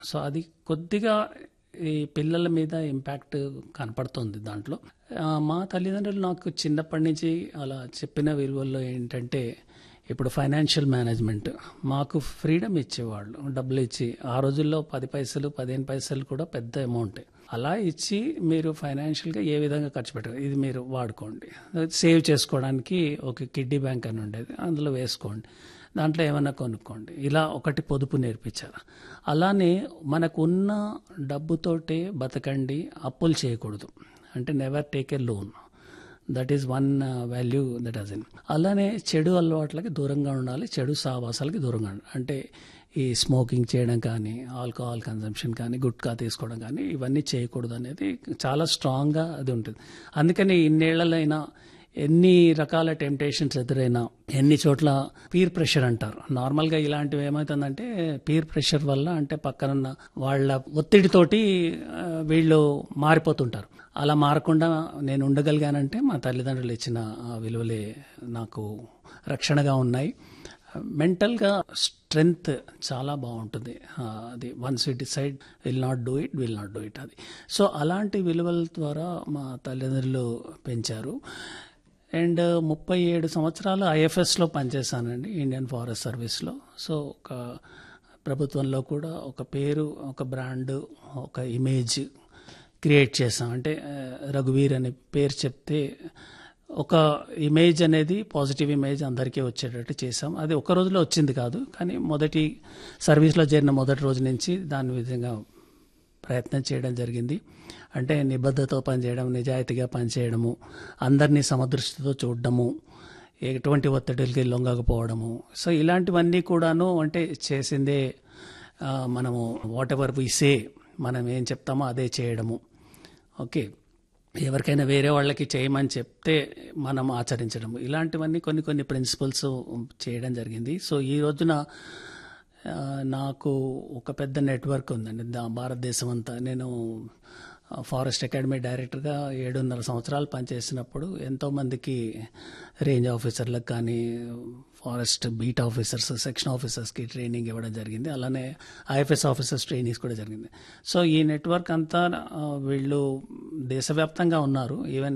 so అది కొద్దిగా ఈ పిల్లల మీద ఇంపాక్ట్ కనపడుతుంది దాంట్లో ఆ, మా తల్లిదండ్రులు నాకు చిన్నప్పటి నుంచి అలా చెప్పిన విలువల్లో ఏంటంటే ఇప్పుడు ఫైనాన్షియల్ మేనేజ్మెంట్ మాకు ఫ్రీడమ్ ఇచ్చేవాళ్ళు డబ్బులు ఇచ్చి ఆ రోజుల్లో పది పైసలు పదిహేను పైసలు కూడా పెద్ద అమౌంట్ అలా ఇచ్చి మీరు ఫైనాన్షియల్గా ఏ విధంగా ఖర్చు పెట్టారు ఇది మీరు వాడుకోండి సేవ్ చేసుకోవడానికి ఒక కిడ్డీ బ్యాంక్ అని ఉండేది అందులో వేసుకోండి దాంట్లో ఏమైనా కొనుక్కోండి ఇలా ఒకటి పొదుపు నేర్పించారు అలానే మనకున్న డబ్బుతోటే బతకండి అప్పులు చేయకూడదు అంటే never take a loan that is one value that has in అలానే చెడు అలవాట్లకి దూరంగా ఉండాలి చెడు సావాసాలకి దూరంగా ఉండాలి అంటే ఈ స్మోకింగ్ చేయడం కానీ ఆల్కహాల్ కన్సంప్షన్ కానీ గుట్కా తీసుకోవడం కానీ ఇవన్నీ చేయకూడదు అనేది చాలా స్ట్రాంగ్గా అది ఉంటుంది అందుకని ఇన్నేళ్లైనా ఎన్ని రకాల టెంప్టేషన్స్ ఎదురైనా ఎన్ని చోట్ల పీర్ ప్రెషర్ అంటారు నార్మల్గా ఇలాంటివి ఏమవుతుందంటే పీర్ ప్రెషర్ వల్ల అంటే పక్కనున్న వాళ్ళ ఒత్తిడితోటి ఆ, వీళ్ళు మారిపోతుంటారు అలా మారకుండా నేను ఉండగలిగానంటే మా తల్లిదండ్రులు ఇచ్చిన ఆ విలువలే నాకు రక్షణగా ఉన్నాయి మెంటల్గా స్ట్రెంగ్త్ చాలా బాగుంటుంది ఆ, అది once it decide will not do it will not do it అది సో అలాంటి విలువల ద్వారా మా తల్లిదండ్రులు పెంచారు అండ్ ముప్పై ఏడు సంవత్సరాలు ఐఎఫ్ఎస్లో పనిచేశానండి ఇండియన్ ఫారెస్ట్ సర్వీస్లో సో ఒక ప్రభుత్వంలో కూడా ఒక పేరు ఒక బ్రాండ్ ఒక ఇమేజ్ క్రియేట్ చేసాం అంటే ఆ, రఘువీర్ అనే పేరు చెప్తే ఒక ఇమేజ్ అనేది పాజిటివ్ ఇమేజ్ అందరికీ వచ్చేటట్టు చేసాం అది ఒక రోజులో వచ్చింది కాదు కానీ మొదటి సర్వీస్లో చేరిన మొదటి రోజు నుంచి దాని విధంగా ప్రయత్నం చేయడం జరిగింది అంటే నిబద్ధతతో పనిచేయడం నిజాయితీగా పనిచేయడము అందరినీ సమదృష్టితో చూడడము ఎటువంటి ఒత్తిడికి లొంగకపోవడము సో ఇలాంటివన్నీ కూడాను అంటే చేసిందే ఆ, మనము వాట్ ఎవర్ వి సే మనం ఏం చెప్తామో అదే చేయడము ఓకే ఎవరికైనా వేరే వాళ్ళకి చేయమని చెప్తే మనం ఆచరించడం ఇలాంటివన్నీ కొన్ని కొన్ని ప్రిన్సిపల్స్ చేయడం జరిగింది సో ఈ రోజున ఆ, నాకు ఒక పెద్ద నెట్వర్క్ ఉందండి దా భారతదేశం అంతా నేను ఫారెస్ట్ అకాడమీ డైరెక్టర్గా ఏడున్నర సంవత్సరాలు పనిచేసినప్పుడు ఎంతోమందికి రేంజ్ ఆఫీసర్లకు కానీ ఫారెస్ట్ బీట్ ఆఫీసర్స్ సెక్షన్ ఆఫీసర్స్కి ట్రైనింగ్ ఇవ్వడం జరిగింది అలానే ఐఎఫ్ఎస్ ఆఫీసర్స్ ట్రైనింగ్స్ కూడా జరిగింది సో ఈ నెట్వర్క్ అంతా ఆ, వీళ్ళు దేశవ్యాప్తంగా ఉన్నారు ఈవెన్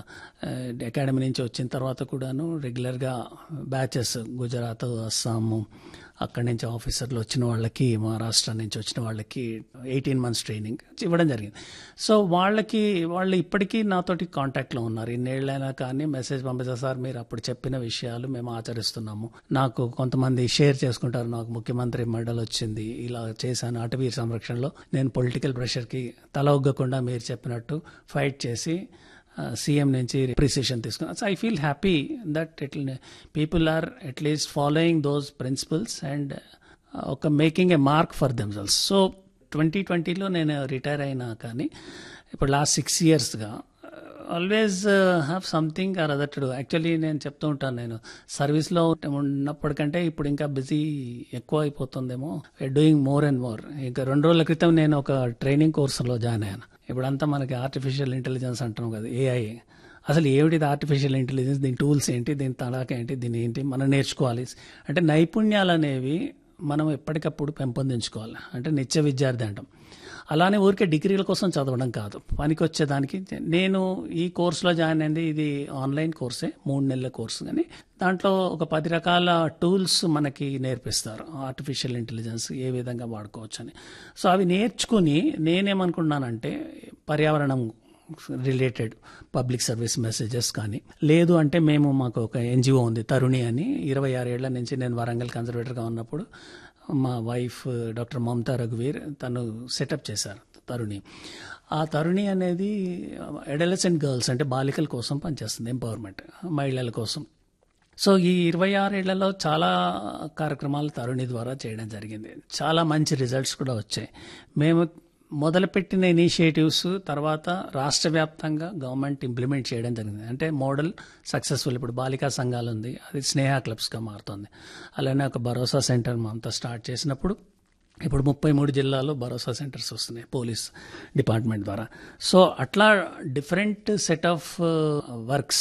అకాడమీ నుంచి వచ్చిన తర్వాత కూడాను రెగ్యులర్గా బ్యాచెస్ గుజరాత్ అస్సాము అక్కడి నుంచి ఆఫీసర్లు వచ్చిన వాళ్ళకి మహారాష్ట్ర నుంచి వచ్చిన వాళ్ళకి ఎయిటీన్ మంత్స్ ట్రైనింగ్ ఇవ్వడం జరిగింది సో వాళ్ళకి వాళ్ళు ఇప్పటికీ నాతోటి కాంటాక్ట్లో ఉన్నారు ఇన్నేళ్ళైనా కానీ మెసేజ్ పంపిస్తారు సార్ మీరు అప్పుడు చెప్పిన విషయాలు మేము ఆచరిస్తున్నాము నాకు కొంతమంది షేర్ చేసుకుంటారు నాకు ముఖ్యమంత్రి మెడల్ వచ్చింది ఇలా చేశాను అటవీ సంరక్షణలో నేను పొలిటికల్ ప్రెషర్కి తల ఒగ్గకుండా మీరు చెప్పినట్టు ఫైట్ చేసి సీఎం నుంచి ప్రిసిషన్ తీసుకున్నాను so I feel happy that it people are at least following those principles and ఒక making a mark for themselves so twenty ట్వంటీలో నేను రిటైర్ అయినా కానీ ఇప్పుడు లాస్ట్ సిక్స్ ఇయర్స్గా always have something or other to do actually నేను చెప్తూ ఉంటాను నేను సర్వీస్లో ఉన్నప్పటికంటే ఇప్పుడు ఇంకా బిజీ ఎక్కువ అయిపోతుందేమో డూయింగ్ మోర్ అండ్ మోర్ ఇంకా రెండు రోజుల క్రితం నేను ఒక ట్రైనింగ్ కోర్సులో జాయిన్ అయ్యాను ఇప్పుడంతా మనకి ఆర్టిఫిషియల్ ఇంటెలిజెన్స్ అంటాం కదా ఏఐ అసలు ఏమిటి ఆర్టిఫిషియల్ ఇంటెలిజెన్స్ దీని టూల్స్ ఏంటి దీని తడాక ఏంటి దీని ఏంటి మనం నేర్చుకోవాలి అంటే నైపుణ్యాలు అనేవి మనం ఎప్పటికప్పుడు పెంపొందించుకోవాలి అంటే నిత్య విద్యార్థి అంటాం అలానే ఊరికే డిగ్రీల కోసం చదవడం కాదు పనికి వచ్చేదానికి నేను ఈ కోర్సులో జాయిన్ అయింది ఇది ఆన్లైన్ కోర్సే మూడు నెలల కోర్సు కానీ దాంట్లో ఒక పది రకాల టూల్స్ మనకి నేర్పిస్తారు ఆర్టిఫిషియల్ ఇంటెలిజెన్స్ ఏ విధంగా వాడుకోవచ్చు అని సో అవి నేర్చుకుని నేనేమనుకున్నానంటే పర్యావరణం రిలేటెడ్ పబ్లిక్ సర్వీస్ మెసేజెస్ కానీ లేదు అంటే మేము మాకు ఒక ఎన్జిఓ ఉంది తరుణి అని ఇరవై ఆరేళ్ల నుంచి నేను వరంగల్ కన్జర్వేటర్గా ఉన్నప్పుడు మా వైఫ్ డాక్టర్ మమతా రఘువీర్ తను సెటప్ చేశారు తరుణి ఆ తరుణి అనేది అడలసెంట్ గర్ల్స్ అంటే బాలికల కోసం పనిచేస్తుంది ఎంపవర్మెంట్ మహిళల కోసం సో ఈ ఇరవై ఆరేళ్లలో చాలా కార్యక్రమాలు తరుణి ద్వారా చేయడం జరిగింది చాలా మంచి రిజల్ట్స్ కూడా వచ్చాయి మేము మొదలుపెట్టిన ఇనిషియేటివ్స్ తర్వాత రాష్ట్ర వ్యాప్తంగా గవర్నమెంట్ ఇంప్లిమెంట్ చేయడం జరిగింది అంటే మోడల్ సక్సెస్ఫుల్ ఇప్పుడు బాలికా సంఘాలు ఉంది అది స్నేహ క్లబ్స్గా మారుతుంది అలానే ఒక భరోసా సెంటర్ అంతా స్టార్ట్ చేసినప్పుడు ఇప్పుడు ముప్పై మూడు జిల్లాల్లో భరోసా సెంటర్స్ వస్తున్నాయి పోలీస్ డిపార్ట్మెంట్ ద్వారా సో అట్లా different set of works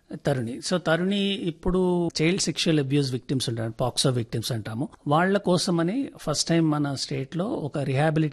Taruni so Taruni ఇప్పుడు చైల్డ్ సెక్షువల్ అబ్యూస్ విక్టిమ్స్ ఉంటారు పాక్సో విక్టిమ్స్ అంటాము వాళ్ళ కోసమని ఫస్ట్ టైం మన స్టేట్ లో ఒక రిహాబిలిటేషన్